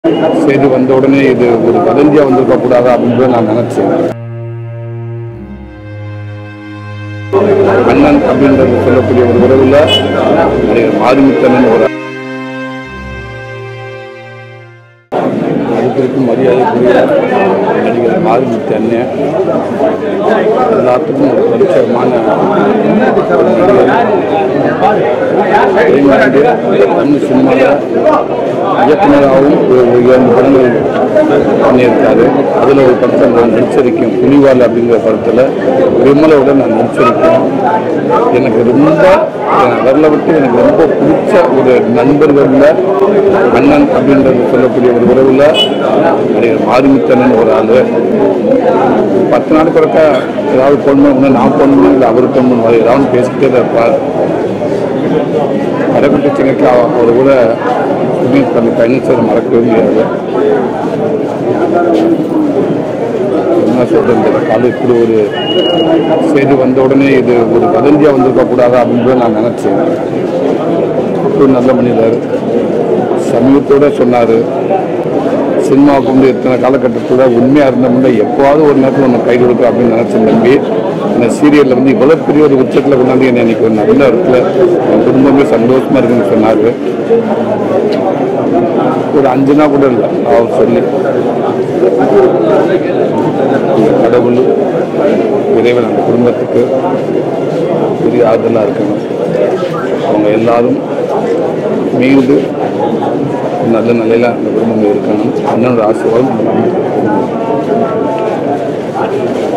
செய்தி வந்த உடனே இது ஒரு வதந்தியா வந்திருக்க கூடாது அப்படின்னு நான் நினைச்சேன் அண்ணன் அப்படின்றது சொல்லக்கூடிய ஒரு உறவுல நடிகர் மாரிமுத்தனன் ஒரு அதுக்கு மரியாதைக்குரிய நடிகர் மாரிமுத்து அண்ணன் எல்லாத்துக்கும் ஒரு பரிச்சயமான ஒரு நடிகர் அதே மாதிரி தமிழ் சினிமாவில் இயக்குனராகவும் ஒரு ஒரு இரண்டு படங்கள் பண்ணியிருக்காரு அதில் ஒரு படத்தில் நான் நடிச்சிருக்கேன் புலிவால் அப்படிங்கிற படத்தில் விமலோட நான் நடிச்சிருக்கேன் எனக்கு ரொம்ப என் வரல விட்டு எனக்கு ரொம்ப பிடிச்ச ஒரு நண்பர்களில் அண்ணன் அப்படின்றது சொல்லக்கூடிய ஒரு உறவில் நடிகர் மாரிமுத்தனன் ஒரு ஆள் பத்து நாளுக்கு ஒருக்கா ஏதாவது பொண்ணு ஒன்று நான் பொண்ணு இல்லை அவர் பொண்ணு மாதிரி ஏதாவது பேசிக்கிட்டே தான் இருப்பார் கடைக்குட்டி சின்னக்கு அவர் கூட சுமீத் பண்ணி பயணிச்சதை மறக்கவே முடியாது என்ன சொல்றது இந்த காலம் இப்படி ஒரு செய்தி வந்த உடனே இது ஒரு வதந்தியா வந்திருக்க கூடாது அப்படின்னு நான் நினைச்சேன் அப்படி நல்ல மனிதர் சமீபத்தோட சொன்னாரு சினிமாவுக்கு வந்து எத்தனை காலகட்டத்தில் உண்மையாக இருந்தோம்னா எப்போவாவது ஒரு நேரத்தில் ஒன்று கை கொடுக்கும் அப்படின்னு நினச்ச நம்பி இந்த சீரியலில் வந்து இவ்வளோ பெரிய ஒரு உச்சத்தில் கொண்டாந்து என்னை இன்னைக்கு ஒரு நல்ல இடத்துல என் குடும்பமே சந்தோஷமாக இருக்குன்னு சொன்னார் ஒரு அஞ்சு நாள் கூட இல்லை அவர் சொல்லி இந்த கடவுள் இறைவன் அந்த குடும்பத்துக்கு பெரிய ஆறுதலாக இருக்கணும் அவங்க எல்லாரும் மீண்டு நல்ல நிலையில் அந்த குடும்பம் இருக்கணும் அண்ணனோட ஆசீர்வாதம்